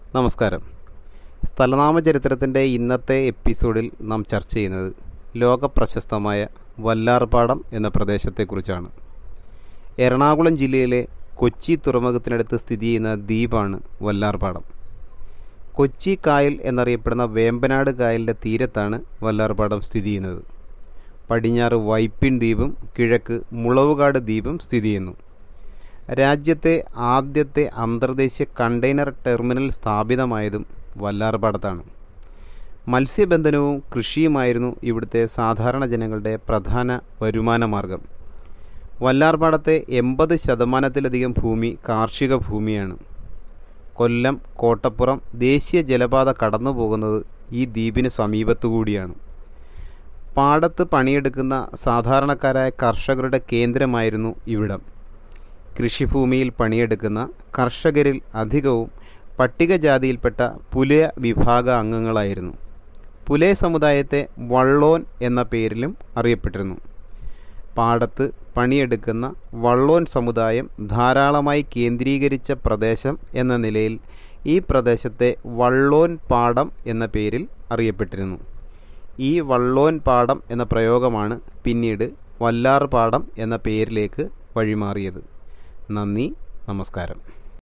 നമസ്കാരം സ്ഥലനാമ ചരിത്രത്തിൻ്റെ ഇന്നത്തെ എപ്പിസോഡിൽ നാം ചർച്ച ചെയ്യുന്നത് ലോകപ്രശസ്തമായ വല്ലാർപാടം എന്ന പ്രദേശത്തെക്കുറിച്ചാണ് എറണാകുളം ജില്ലയിലെ കൊച്ചി തുറമുഖത്തിനടുത്ത് സ്ഥിതി ചെയ്യുന്ന ദ്വീപാണ് വല്ലാർപാടം കൊച്ചി കായൽ എന്നറിയപ്പെടുന്ന വേമ്പനാട് കായലിൻ്റെ തീരത്താണ് വല്ലാർപാടം സ്ഥിതി ചെയ്യുന്നത് പടിഞ്ഞാറ് വൈപ്പിൻ ദ്വീപും കിഴക്ക് മുളവുകാട് ദ്വീപും സ്ഥിതി ചെയ്യുന്നു രാജ്യത്തെ ആദ്യത്തെ അന്തർദേശീയ കണ്ടെയ്നർ ടെർമിനൽ സ്ഥാപിതമായതും വല്ലാർപാടത്താണ് മത്സ്യബന്ധനവും കൃഷിയുമായിരുന്നു ഇവിടുത്തെ സാധാരണ ജനങ്ങളുടെ പ്രധാന വരുമാന മാർഗം വല്ലാർപാടത്തെ എൺപത് ശതമാനത്തിലധികം ഭൂമി കാർഷിക ഭൂമിയാണ് കൊല്ലം കോട്ടപ്പുറം ദേശീയ ജലപാത കടന്നു പോകുന്നത് ഈ ദ്വീപിന് സമീപത്തുകൂടിയാണ് പാടത്ത് പണിയെടുക്കുന്ന സാധാരണക്കാരായ കർഷകരുടെ കേന്ദ്രമായിരുന്നു ഇവിടം കൃഷിഭൂമിയിൽ പണിയെടുക്കുന്ന കർഷകരിൽ അധികവും പട്ടികജാതിയിൽപ്പെട്ട പുലയ വിഭാഗ അംഗങ്ങളായിരുന്നു പുലയ സമുദായത്തെ വള്ളോൻ എന്ന പേരിലും അറിയപ്പെട്ടിരുന്നു പാടത്ത് പണിയെടുക്കുന്ന വള്ളോൻ സമുദായം ധാരാളമായി കേന്ദ്രീകരിച്ച പ്രദേശം എന്ന നിലയിൽ ഈ പ്രദേശത്തെ വള്ളോൻ പാടം എന്ന പേരിൽ അറിയപ്പെട്ടിരുന്നു ഈ വള്ളോൻ പാടം എന്ന പ്രയോഗമാണ് പിന്നീട് വല്ലാർ പാടം എന്ന പേരിലേക്ക് വഴിമാറിയത് നന്ദി നമസ്കാരം